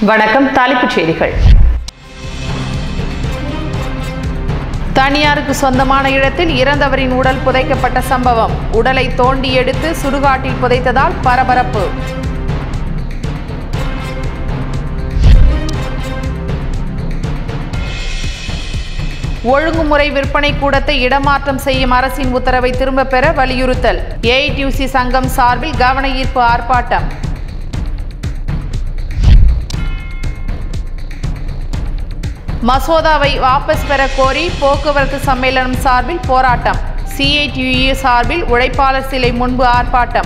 வணக்கம் தலைப்புச் செய்திகள் தனியாருக்கு சொந்தமான இடத்தில் இறந்தவரின் உடல் புதைக்கப்பட்ட சம்பவம் உடலை தோண்டி எடுத்து சுடுகாட்டில் புதைத்ததால் பரபரப்பு ஒழுங்குமுறை விற்பனை கூடத்தை இடமாற்றம் செய்யும் அரசின் உத்தரவை திரும்பப் பெற வலியுறுத்தல் ஏஐடியூசி சங்கம் சார்பில் கவன ஈர்ப்பு ஆர்ப்பாட்டம் மசோதாவை வாபஸ் பெற கோரி போக்குவரத்து சம்மேளனம் சார்பில் போராட்டம் சிஐடியு சார்பில் உழைப்பாளர் சிலை முன்பு ஆர்ப்பாட்டம்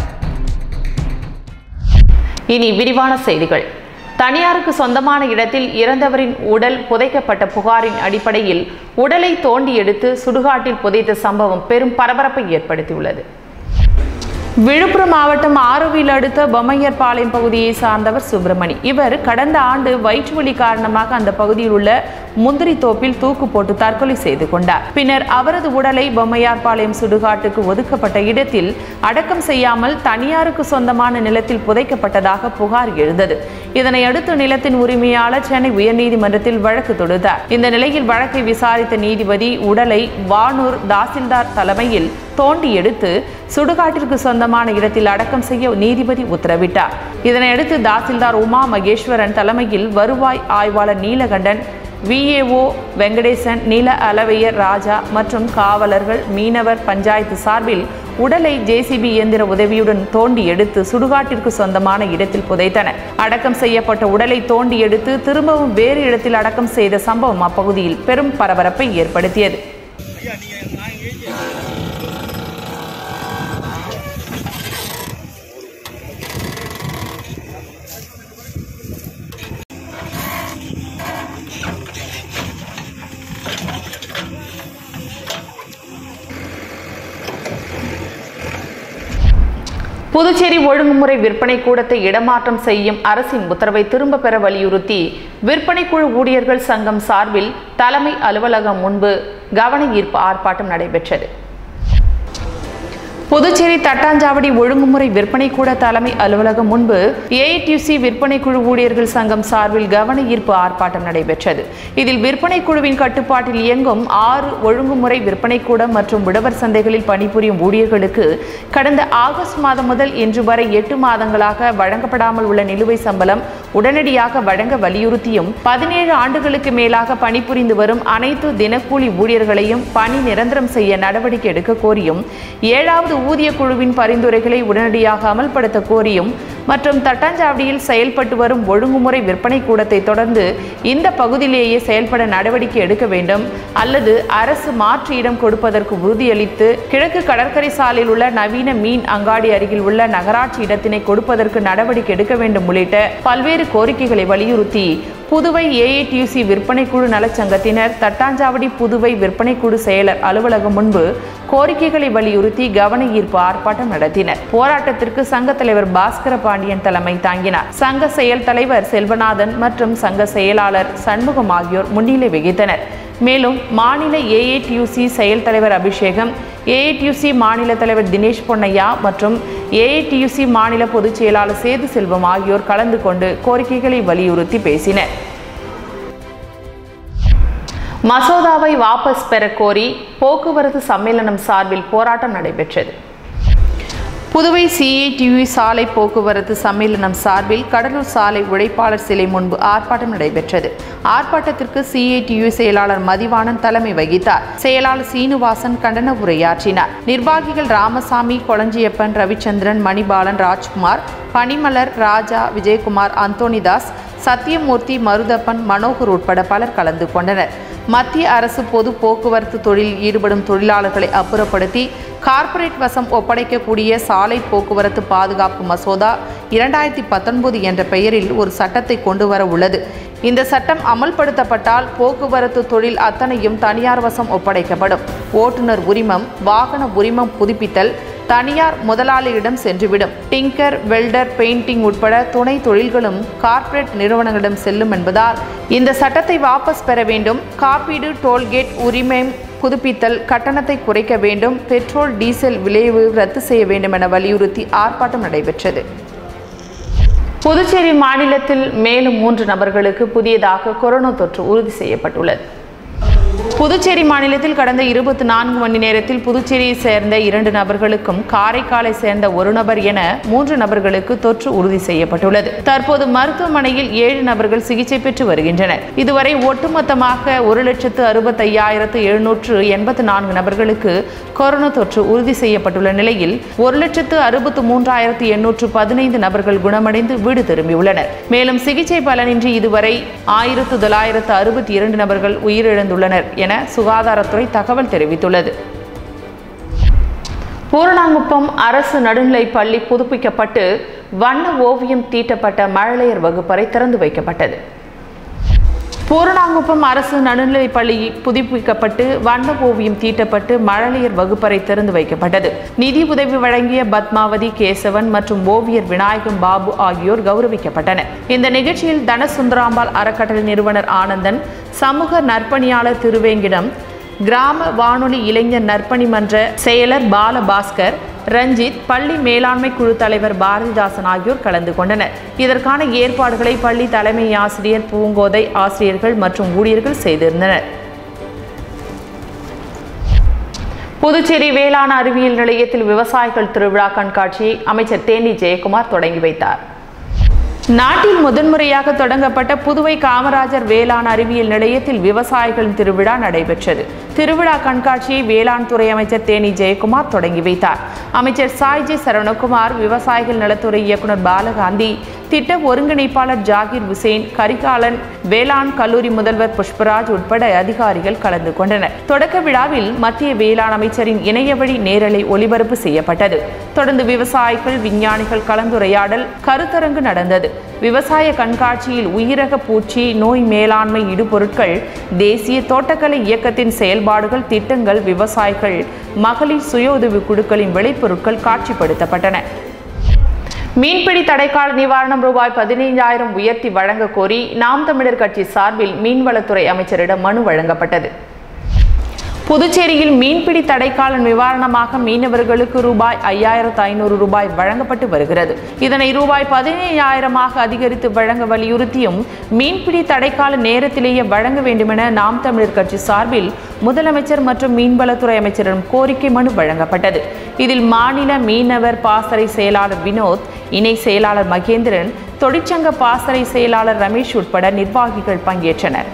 இனி விரிவான செய்திகள் தனியாருக்கு சொந்தமான இடத்தில் இறந்தவரின் உடல் புதைக்கப்பட்ட புகாரின் அடிப்படையில் உடலை தோண்டி எடுத்து சுடுகாட்டில் புதைத்த சம்பவம் பெரும் பரபரப்பை ஏற்படுத்தியுள்ளது விழுப்புரம் மாவட்டம் ஆரோவில் அடுத்த பொம்மையர்பாளையம் பகுதியை சார்ந்தவர் சுப்பிரமணி இவர் கடந்த ஆண்டு வயிற்றுவலி காரணமாக அந்த பகுதியில் உள்ள முந்திரி தோப்பில் தூக்கு போட்டு தற்கொலை செய்து கொண்டார் பின்னர் அவரது உடலை பொம்மையார்பாளையம் சுடுகாட்டுக்கு ஒதுக்கப்பட்ட இடத்தில் அடக்கம் செய்யாமல் தனியாருக்கு சொந்தமான நிலத்தில் புதைக்கப்பட்டதாக புகார் எழுந்தது இதனை அடுத்து நிலத்தின் உரிமையாளர் சென்னை உயர்நீதிமன்றத்தில் வழக்கு தொடுத்தார் இந்த நிலையில் வழக்கை விசாரித்த நீதிபதி உடலை வானூர் தாசில்தார் தலைமையில் தோண்டி எடுத்து சுடுகாட்டிற்கு சொந்தமான இடத்தில் அடக்கம் செய்ய நீதிபதி உத்தரவிட்டார் இதனையடுத்து தாசில்தார் உமா மகேஸ்வரன் தலைமையில் வருவாய் ஆய்வாளர் நீலகண்டன் விஏஓ வெங்கடேசன் நில அளவையர் ராஜா மற்றும் காவலர்கள் மீனவர் பஞ்சாயத்து சார்பில் உடலை ஜேசிபி இயந்திர உதவியுடன் தோண்டி எடுத்து சுடுகாட்டிற்கு சொந்தமான இடத்தில் புதைத்தனர் அடக்கம் செய்யப்பட்ட உடலை தோண்டி எடுத்து திரும்பவும் வேறு இடத்தில் அடக்கம் செய்த சம்பவம் அப்பகுதியில் பெரும் பரபரப்பை ஏற்படுத்தியது புதுச்சேரி ஒழுங்குமுறை விற்பனை கூடத்தை இடமாற்றம் செய்யும் அரசின் உத்தரவை திரும்ப பெற வலியுறுத்தி விற்பனை குழு ஊழியர்கள் சங்கம் சார்பில் தலைமை அலுவலகம் முன்பு கவன ஈர்ப்பு ஆர்ப்பாட்டம் நடைபெற்றது புதுச்சேரி தட்டாஞ்சாவடி ஒழுங்குமுறை விற்பனை கூட தலைமை அலுவலகம் முன்பு ஏஐடியூசி விற்பனை குழு ஊழியர்கள் சங்கம் சார்பில் கவன ஈர்ப்பு ஆர்ப்பாட்டம் நடைபெற்றது இதில் விற்பனை குழுவின் கட்டுப்பாட்டில் இயங்கும் ஆறு ஒழுங்குமுறை விற்பனை கூடம் மற்றும் விடவர் சந்தைகளில் பணிபுரியும் ஊழியர்களுக்கு கடந்த ஆகஸ்ட் மாதம் முதல் இன்று வரை எட்டு மாதங்களாக வழங்கப்படாமல் உள்ள நிலுவை சம்பளம் உடனடியாக வழங்க வலியுறுத்தியும் பதினேழு ஆண்டுகளுக்கு மேலாக பணிபுரிந்து வரும் அனைத்து தினக்கூலி ஊழியர்களையும் பணி நிரந்தரம் செய்ய நடவடிக்கை எடுக்க கோரியும் ஏழாவது ஊதிய குழுவின் பரிந்துரைகளை உடனடியாக அமல்படுத்த கோரியும் மற்றும் தட்டாஞ்சாவடியில் செயல்பட்டு வரும் ஒழுங்குமுறை விற்பனை கூடத்தை தொடர்ந்து இந்த பகுதியிலேயே செயல்பட நடவடிக்கை எடுக்க வேண்டும் அல்லது அரசு மாற்று இடம் கொடுப்பதற்கு உறுதியளித்து கிழக்கு கடற்கரை சாலையில் உள்ள நவீன மீன் அங்காடி அருகில் உள்ள நகராட்சி இடத்தினை கொடுப்பதற்கு நடவடிக்கை எடுக்க வேண்டும் உள்ளிட்ட பல்வேறு கோரிக்கைகளை வலியுறுத்தி புதுவை ஏஐடியூசி விற்பனை குழு நலச்சங்கத்தினர் தட்டாஞ்சாவடி புதுவை விற்பனை குழு செயலர் அலுவலகம் முன்பு கோரிக்கைகளை வலியுறுத்தி கவன ஈர்ப்பு ஆர்ப்பாட்டம் நடத்தினர் போராட்டத்திற்கு சங்க தலைவர் பாஸ்கர பாண்டியன் தலைமை தாங்கினார் சங்க செயல் தலைவர் செல்வநாதன் மற்றும் சங்க செயலாளர் சண்முகம் ஆகியோர் முன்னிலை வகித்தனர் மேலும் மாநில ஏஏடியூசி செயல் தலைவர் அபிஷேகம் ஏஏடியூசி மாநில தலைவர் தினேஷ் பொன்னையா மற்றும் ஏஏடியூசி மாநில பொதுச் செயலாளர் சேது செல்வம் ஆகியோர் கலந்து கொண்டு கோரிக்கைகளை வலியுறுத்தி பேசினர் மசோதாவை வாபஸ் பெற கோரி போக்குவரத்து சம்மேளனம் சார்பில் போராட்டம் நடைபெற்றது புதுவை சிஏடியு சாலை போக்குவரத்து சம்மேளனம் சார்பில் கடலூர் சாலை உழைப்பாளர் சிலை முன்பு ஆர்ப்பாட்டம் நடைபெற்றது ஆர்ப்பாட்டத்திற்கு சிஏடியு செயலாளர் மதிவாணன் தலைமை வகித்தார் செயலாளர் சீனிவாசன் கண்டன உரையாற்றினார் நிர்வாகிகள் ராமசாமி கொளஞ்சியப்பன் ரவிச்சந்திரன் மணிபாலன் ராஜ்குமார் பனிமலர் ராஜா விஜயகுமார் அந்தோனிதாஸ் சத்தியமூர்த்தி மருதப்பன் மனோகர் உட்பட பலர் கலந்து கொண்டனர் மத்திய அரசு பொது போக்குவரத்து தொழிலில் ஈடுபடும் தொழிலாளர்களை அப்புறப்படுத்தி கார்ப்பரேட் வசம் ஒப்படைக்கக்கூடிய சாலை போக்குவரத்து பாதுகாப்பு மசோதா இரண்டாயிரத்தி பத்தொன்பது என்ற பெயரில் ஒரு சட்டத்தை கொண்டு வர உள்ளது இந்த சட்டம் அமல்படுத்தப்பட்டால் போக்குவரத்து தொழில் அத்தனையும் தனியார் வசம் ஒப்படைக்கப்படும் ஓட்டுநர் உரிமம் வாகன உரிமம் புதுப்பித்தல் தனியார் முதலாளியிடம் சென்றுவிடும் டிங்கர் வெல்டர் பெயிண்டிங் உட்பட துணை தொழில்களும் கார்ப்பரேட் நிறுவனங்களிடம் செல்லும் என்பதால் இந்த சட்டத்தை வாபஸ் பெற வேண்டும் காப்பீடு டோல்கேட் உரிமை புதுப்பித்தல் கட்டணத்தை குறைக்க வேண்டும் பெட்ரோல் டீசல் விளைவு ரத்து செய்ய வேண்டும் என வலியுறுத்தி ஆர்ப்பாட்டம் நடைபெற்றது புதுச்சேரி மாநிலத்தில் மேலும் மூன்று நபர்களுக்கு புதியதாக கொரோனா தொற்று உறுதி செய்யப்பட்டுள்ளது புதுச்சேரி மாநிலத்தில் கடந்த இருபத்தி நான்கு மணி நேரத்தில் புதுச்சேரியை சேர்ந்த இரண்டு நபர்களுக்கும் காரைக்காலை சேர்ந்த ஒரு நபர் என மூன்று நபர்களுக்கு தொற்று உறுதி செய்யப்பட்டுள்ளது தற்போது மருத்துவமனையில் ஏழு நபர்கள் சிகிச்சை பெற்று வருகின்றனர் இதுவரை ஒட்டுமொத்தமாக ஒரு லட்சத்து அறுபத்தையாயிரத்து எழுநூற்று எண்பத்து நான்கு நபர்களுக்கு கொரோனா தொற்று உறுதி செய்யப்பட்டுள்ள நிலையில் ஒரு லட்சத்து அறுபத்து மூன்றாயிரத்து எண்ணூற்று பதினைந்து நபர்கள் குணமடைந்து வீடு திரும்பியுள்ளனர் மேலும் சிகிச்சை பலனின்றி இதுவரை ஆயிரத்து தொள்ளாயிரத்து அறுபத்தி இரண்டு நபர்கள் உயிரிழந்துள்ளனர் என சுகாதாரத்துறை தகவல் தெரிவித்துள்ளது பூரணாங்குப்பம் அரசு நடுநிலைப் பள்ளி புதுப்பிக்கப்பட்டு வண்ண ஓவியம் தீட்டப்பட்ட மழலையர் வகுப்பறை திறந்து வைக்கப்பட்டது பூரணாங்குப்பம் அரசு நடுநிலைப் பள்ளி புதுப்பிக்கப்பட்டு வண்ண ஓவியம் தீட்டப்பட்டு மழலையர் வகுப்பறை திறந்து வைக்கப்பட்டது நிதி உதவி வழங்கிய பத்மாவதி கேசவன் மற்றும் ஓவியர் விநாயகம் பாபு ஆகியோர் கௌரவிக்கப்பட்டனர் இந்த நிகழ்ச்சியில் தனசுந்தராம்பாள் அறக்கட்டளை நிறுவனர் ஆனந்தன் சமூக நற்பணியாளர் திருவேங்கிடம் கிராம வானொலி இளைஞர் நற்பணி மன்ற செயலர் பாலபாஸ்கர் ரஞ்சித் பள்ளி மேலாண்மை குழு தலைவர் பாரதிதாசன் ஆகியோர் கலந்து கொண்டனர் இதற்கான ஏற்பாடுகளை பள்ளி தலைமை ஆசிரியர் பூங்கோதை ஆசிரியர்கள் மற்றும் ஊழியர்கள் செய்திருந்தனர் புதுச்சேரி வேளாண் அறிவியல் நிலையத்தில் விவசாயிகள் திருவிழா கண்காட்சியை அமைச்சர் தேனி ஜெயக்குமார் தொடங்கி வைத்தார் நாட்டில் முதன்முறையாக தொடங்கப்பட்ட புதுவை காமராஜர் வேளாண் அறிவியல் நிலையத்தில் விவசாயிகளின் திருவிழா நடைபெற்றது திருவிழா கண்காட்சியை வேளாண் துறை அமைச்சர் தேனி ஜெயக்குமார் தொடங்கி வைத்தார் அமைச்சர் சாய்ஜி சரவணகுமார் விவசாயிகள் நலத்துறை இயக்குநர் பாலகாந்தி திட்ட ஒருங்கிணைப்பாளர் ஜாகிர் ஹுசேன் கரிகாலன் வேளாண் கல்லூரி முதல்வர் புஷ்பராஜ் உட்பட அதிகாரிகள் கலந்து கொண்டனர் தொடக்க விழாவில் மத்திய வேளாண் அமைச்சரின் இணையவழி நேரலை ஒளிபரப்பு செய்யப்பட்டது தொடர்ந்து விவசாயிகள் விஞ்ஞானிகள் கலந்துரையாடல் கருத்தரங்கு நடந்தது விவசாய கண்காட்சியில் உயிரக பூச்சி நோய் மேலாண்மை இடுபொருட்கள் தேசிய தோட்டக்கலை இயக்கத்தின் செயல்பாடுகள் திட்டங்கள் விவசாயிகள் மகளிர் சுய உதவி குழுக்களின் விளைபொருட்கள் காட்சிப்படுத்தப்பட்டன மீன்பிடி தடைக்கால நிவாரணம் ரூபாய் பதினைந்தாயிரம் உயர்த்தி வழங்க கோரி நாம் தமிழர் கட்சி சார்பில் மீன்வளத்துறை அமைச்சரிடம் மனு வழங்கப்பட்டது புதுச்சேரியில் மீன்பிடி தடைக்கால நிவாரணமாக மீனவர்களுக்கு ரூபாய் ஐயாயிரத்து ஐநூறு ரூபாய் வழங்கப்பட்டு வருகிறது இதனை ரூபாய் பதினையாயிரமாக அதிகரித்து வழங்க வலியுறுத்தியும் மீன்பிடி தடைக்கால நேரத்திலேயே வழங்க வேண்டுமென நாம் தமிழர் கட்சி சார்பில் முதலமைச்சர் மற்றும் மீன்வளத்துறை அமைச்சரிடம் கோரிக்கை மனு வழங்கப்பட்டது இதில் மாநில மீனவர் பாசறை செயலாளர் வினோத் இணை செயலாளர் மகேந்திரன் தொழிற்சங்க பாசறை செயலாளர் ரமேஷ் உட்பட நிர்வாகிகள் பங்கேற்றனர்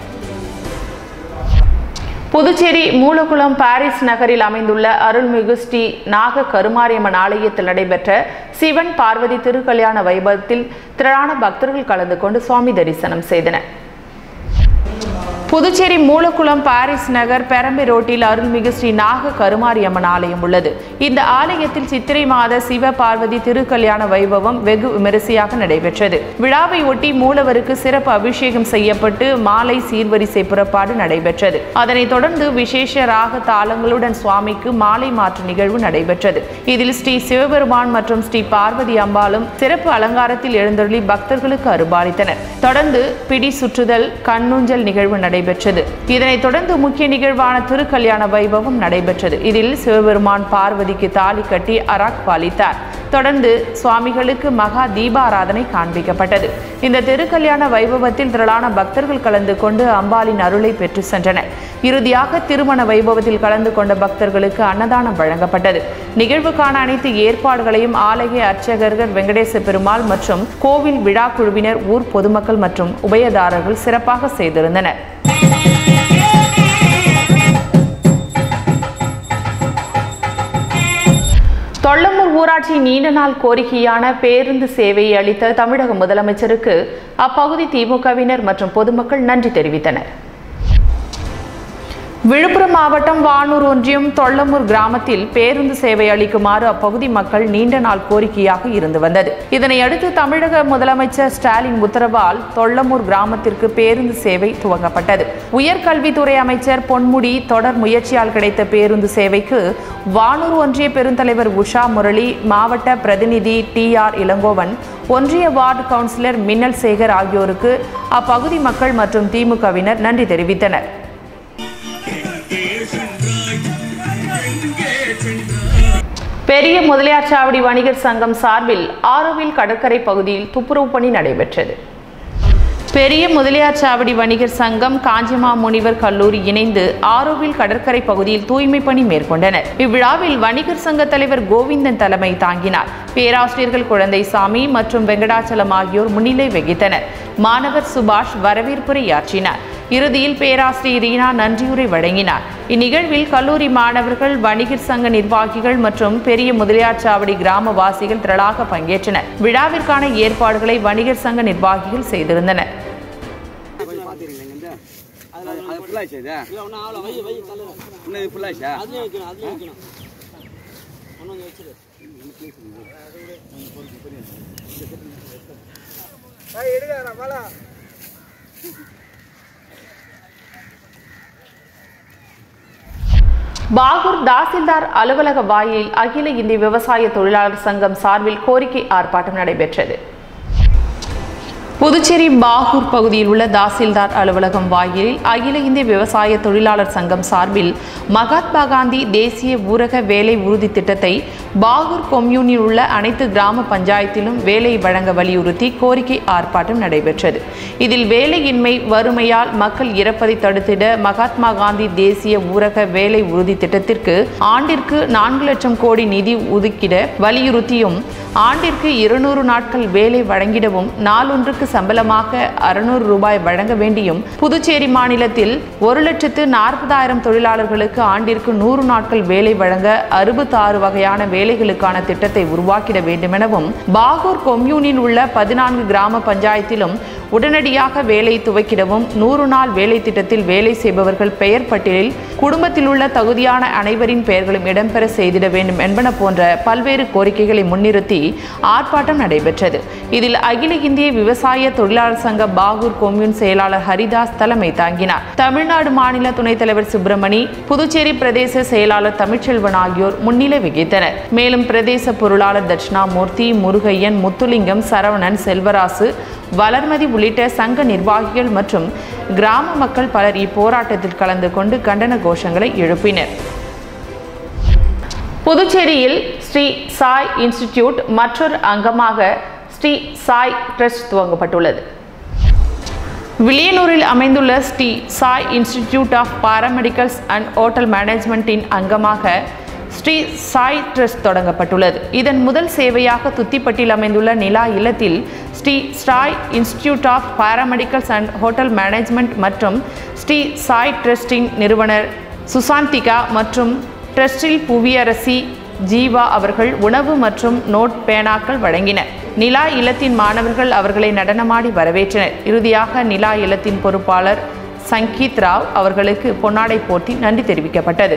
புதுச்சேரி மூலகுளம் பாரிஸ் நகரில் அமைந்துள்ள அருள்மிகு ஸ்ரீ நாக கருமாரியம்மன் ஆலயத்தில் நடைபெற்ற சிவன் பார்வதி திருக்கல்யாண வைபவத்தில் திரளான பக்தர்கள் கலந்து கொண்டு சுவாமி தரிசனம் செய்தனர் புதுச்சேரி மூலக்குளம் பாரிஸ் நகர் பெரம்பி ரோட்டில் அருள்மிகு ஸ்ரீ நாக கருமாரியம்மன் ஆலயம் உள்ளது இந்த ஆலயத்தில் சித்திரை மாத சிவ பார்வதி திருக்கல்யாண வைபவம் வெகு விமரிசையாக நடைபெற்றது விழாவை ஒட்டி மூலவருக்கு சிறப்பு அபிஷேகம் செய்யப்பட்டு மாலை சீர்வரிசை புறப்பாடு நடைபெற்றது அதனைத் தொடர்ந்து விசேஷ ராக தாளங்களுடன் சுவாமிக்கு மாலை மாற்று நிகழ்வு நடைபெற்றது இதில் ஸ்ரீ சிவபெருமான் மற்றும் ஸ்ரீ பார்வதி அம்பாளும் சிறப்பு அலங்காரத்தில் எழுந்தருளி பக்தர்களுக்கு அருபாலித்தனர் தொடர்ந்து பிடி சுற்றுதல் கண்ணூஞ்சல் நிகழ்வு நடைபெற்றது இதனைத் தொடர்ந்து முக்கிய நிகழ்வான திருக்கல்யாண வைபவம் நடைபெற்றது இதில் சிவபெருமான் பார்வதிக்கு தாலி கட்டி அராக் பாலித்தார் தொடர்ந்து சுவாமிகளுக்கு மகா தீபாராதனை காண்பிக்கப்பட்டது இந்த திருக்கல்யாண வைபவத்தில் திரளான பக்தர்கள் கலந்து கொண்டு அம்பாளின் அருளை பெற்று சென்றனர் இறுதியாக திருமண வைபவத்தில் கலந்து கொண்ட பக்தர்களுக்கு அன்னதானம் வழங்கப்பட்டது நிகழ்வுக்கான அனைத்து ஏற்பாடுகளையும் ஆலய அர்ச்சகர்கள் வெங்கடேச பெருமாள் மற்றும் கோவில் விழா குழுவினர் ஊர் பொதுமக்கள் மற்றும் உபயதாரர்கள் சிறப்பாக செய்திருந்தனர் தொள்ளம்பூர் ஊராட்சி நீண்ட நாள் கோரிக்கையான பேருந்து சேவையை அளித்த தமிழக முதலமைச்சருக்கு அப்பகுதி திமுகவினர் மற்றும் பொதுமக்கள் நன்றி தெரிவித்தனர் விழுப்புரம் மாவட்டம் வானூர் ஒன்றியம் தொள்ளமூர் கிராமத்தில் பேருந்து சேவை அளிக்குமாறு அப்பகுதி மக்கள் நீண்ட நாள் கோரிக்கையாக இருந்து வந்தது இதனையடுத்து தமிழக முதலமைச்சர் ஸ்டாலின் உத்தரவால் தொள்ளமூர் கிராமத்திற்கு பேருந்து சேவை துவங்கப்பட்டது உயர்கல்வித்துறை அமைச்சர் பொன்முடி தொடர் முயற்சியால் கிடைத்த பேருந்து சேவைக்கு வானூர் ஒன்றிய பெருந்தலைவர் உஷா முரளி மாவட்ட பிரதிநிதி டி ஆர் இளங்கோவன் ஒன்றிய வார்டு கவுன்சிலர் மின்னல் சேகர் ஆகியோருக்கு அப்பகுதி மக்கள் மற்றும் திமுகவினர் நன்றி தெரிவித்தனர் பெரிய முதலியார் சாவடி வணிகர் சங்கம் சார்பில் ஆரோவில் கடற்கரை பகுதியில் துப்புரவு பணி நடைபெற்றது பெரிய முதலியார் சாவடி வணிகர் சங்கம் காஞ்சிமா முனிவர் கல்லூரி இணைந்து ஆரோவில் கடற்கரை பகுதியில் தூய்மை பணி மேற்கொண்டனர் இவ்விழாவில் வணிகர் சங்க தலைவர் கோவிந்தன் தலைமை தாங்கினார் பேராசிரியர்கள் குழந்தைசாமி மற்றும் வெங்கடாச்சலம் ஆகியோர் முன்னிலை வகித்தனர் மாணவர் சுபாஷ் வரவேற்புரையாற்றினார் இறுதியில் பேராசிரியர் ரீனா நன்றியுரை வழங்கினார் இந்நிகழ்வில் கல்லூரி மாணவர்கள் வணிகர் சங்க நிர்வாகிகள் மற்றும் பெரிய முதலியார் சாவடி கிராமவாசிகள் திரளாக பங்கேற்றனர் விழாவிற்கான ஏற்பாடுகளை வணிகர் சங்க நிர்வாகிகள் செய்திருந்தனர் கொஞ்சம் பார்த்துருங்க இங்க அது அது ஃபுல்லாச்சு இது இல்லை ஒன்றும் ஆகல வை வை கல்லில் இன்னும் இது ஃபுல்லாச்சா அதுலேயும் வைக்கணும் அதுலேயும் வைக்கணும் ஒன்றும் கொஞ்சம் வச்சிரு பாகூர் தாசில்தார் அலுவலக வாயிலில் அகில இந்திய விவசாய தொழிலாளர் சங்கம் சார்பில் கோரிக்கை ஆர்ப்பாட்டம் நடைபெற்றது புதுச்சேரி பாகூர் பகுதியில் உள்ள தாசில்தார் அலுவலகம் வாயிலில் அகில இந்திய விவசாய தொழிலாளர் சங்கம் சார்பில் மகாத்மா காந்தி தேசிய ஊரக வேலை உறுதி திட்டத்தை பாகூர் கொம்யூனில் உள்ள அனைத்து கிராம பஞ்சாயத்திலும் வேலை வழங்க வலியுறுத்தி கோரிக்கை ஆர்ப்பாட்டம் நடைபெற்றது இதில் வேலையின்மை வறுமையால் மக்கள் இறப்பதை தடுத்திட மகாத்மா காந்தி தேசிய ஊரக வேலை உறுதி திட்டத்திற்கு ஆண்டிற்கு நான்கு லட்சம் கோடி நிதி ஒதுக்கிட வலியுறுத்தியும் ஆண்டிற்கு இருநூறு நாட்கள் வேலை வழங்கிடவும் நாளொன்றுக்கு சம்பளமாக அறுநூறு ரூபாய் வழங்க வேண்டியும் புதுச்சேரி மாநிலத்தில் ஒரு லட்சத்து நாற்பதாயிரம் தொழிலாளர்களுக்கு ஆண்டிற்கு நூறு நாட்கள் வேலை வழங்க அறுபத்தாறு வகையான வேலைகளுக்கான திட்டத்தை உருவாக்கிட வேண்டுமெனவும் பாகூர் கொம்யூனில் உள்ள பதினான்கு கிராம பஞ்சாயத்திலும் உடனடியாக வேலை துவக்கிடவும் நூறு நாள் வேலை திட்டத்தில் வேலை செய்பவர்கள் பெயர் பட்டியலில் குடும்பத்தில் உள்ள தகுதியான அனைவரின் பெயர்களும் இடம்பெற செய்திட வேண்டும் என்பன போன்ற பல்வேறு கோரிக்கைகளை முன்னிறுத்தி ஆர்ப்பாட்டம் நடைபெற்றது இதில் அகில இந்திய விவசாய தொழிலாளர் சங்க பாகூர் கொம்யூன் செயலாளர் ஹரிதாஸ் தலைமை தாங்கினார் தமிழ்நாடு மாநில துணைத் தலைவர் சுப்பிரமணி புதுச்சேரி பிரதேச செயலாளர் தமிழ்ச்செல்வன் ஆகியோர் முன்னிலை வகித்தனர் மேலும் பிரதேச பொருளாளர் தட்சிணாமூர்த்தி முருகையன் முத்துலிங்கம் சரவணன் செல்வராசு வளர்மதி உள்ளிட்ட சங்க நிர்வாகிகள் மற்றும் கிராம மக்கள் பலர் இப்போராட்டத்தில் கலந்து கொண்டு கண்டன கோஷங்களை எழுப்பினர் புதுச்சேரியில் ஸ்ரீ சாய் இன்ஸ்டிடியூட் மற்றொரு அங்கமாக ஸ்ரீ சாய் ட்ரஸ்ட் துவங்கப்பட்டுள்ளது வில்லியனூரில் அமைந்துள்ள Shri Sai institute of paramedicals and hotel மேனேஜ்மெண்ட்டின் அங்கமாக ஸ்ரீ சாய் ட்ரஸ்ட் தொடங்கப்பட்டுள்ளது இதன் முதல் சேவையாக துத்திப்பட்டில் அமைந்துள்ள நிலா இல்லத்தில் Shri Sai institute of paramedicals and hotel management மற்றும் ஸ்ரீ சாய் ட்ரஸ்டின் நிறுவனர் சுசாந்திகா மற்றும் ட்ரஸ்டில் புவியரசி ஜீவா அவர்கள் உணவு மற்றும் நோட் பேனாக்கள் வழங்கினர் நிலா இல்லத்தின் மாணவர்கள் அவர்களை நடனமாடி வரவேற்றனர் இறுதியாக நிலா இல்லத்தின் பொறுப்பாளர் சங்கீத் ராவ் அவர்களுக்கு பொன்னாடை போர்த்தி நன்றி தெரிவிக்கப்பட்டது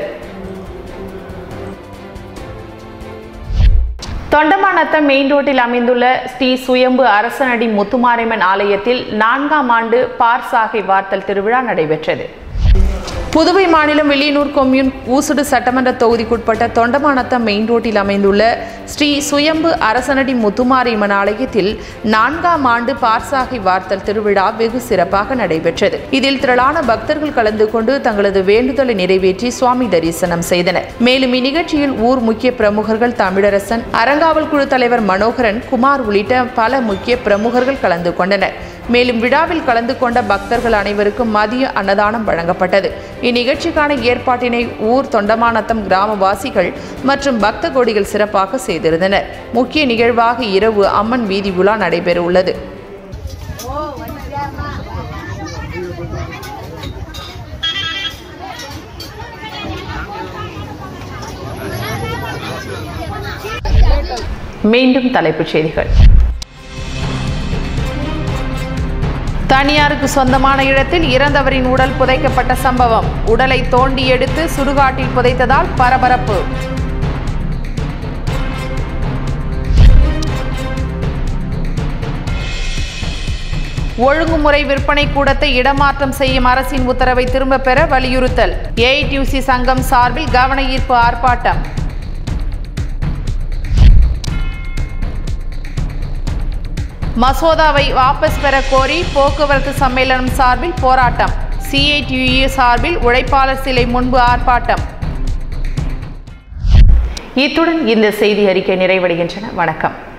தொண்டமாநத்தம் மெயின் ரோட்டில் அமைந்துள்ள ஸ்ரீ சுயம்பு அரசனடி முத்துமாரியம்மன் ஆலயத்தில் நான்காம் ஆண்டு பார்சாகை வார்த்தல் திருவிழா நடைபெற்றது புதுவை மாநிலம் வெளியனூர் கொம்யூன் ஊசுடு சட்டமன்ற தொகுதிக்குட்பட்ட தொண்டமானத்தம் மெயின் ரோட்டில் அமைந்துள்ள ஸ்ரீ சுயம்பு அரசனடி முத்துமாரியம்மன் ஆலயத்தில் நான்காம் ஆண்டு பார்சாகை வார்த்தல் திருவிழா வெகு சிறப்பாக நடைபெற்றது இதில் திரளான பக்தர்கள் கலந்து கொண்டு தங்களது வேண்டுதலை நிறைவேற்றி சுவாமி தரிசனம் செய்தனர் மேலும் இந்நிகழ்ச்சியில் ஊர் முக்கிய பிரமுகர்கள் தமிழரசன் அறங்காவல் குழு தலைவர் மனோகரன் குமார் உள்ளிட்ட பல முக்கிய பிரமுகர்கள் கலந்து கொண்டனர் மேலும் விழாவில் கலந்து கொண்ட பக்தர்கள் அனைவருக்கும் மதிய அன்னதானம் வழங்கப்பட்டது இந்நிகழ்ச்சிக்கான ஏற்பாட்டினை ஊர் தொண்டமானத்தம் கிராமவாசிகள் மற்றும் பக்த கோடிகள் சிறப்பாக செய்திருந்தனர் முக்கிய நிகழ்வாக இரவு அம்மன் வீதி உலா நடைபெற உள்ளது மீண்டும் தலைப்புச் செய்திகள் தனியாருக்கு சொந்தமான இடத்தில் இறந்தவரின் உடல் புதைக்கப்பட்ட சம்பவம் உடலை தோண்டி எடுத்து சுடுகாட்டில் புதைத்ததால் பரபரப்பு ஒழுங்குமுறை விற்பனை கூடத்தை இடமாற்றம் செய்யும் அரசின் உத்தரவை திரும்பப் பெற வலியுறுத்தல் ஏஐடியூசி சங்கம் சார்பில் கவன ஈர்ப்பு ஆர்ப்பாட்டம் மசோதாவை வாபஸ் பெற கோரி போக்குவரத்து சம்மேளனம் சார்பில் போராட்டம் சிஐடியு சார்பில் உழைப்பாளர் சிலை முன்பு ஆர்ப்பாட்டம் இத்துடன் இந்த செய்தி அறிக்கை நிறைவடைகின்றன வணக்கம்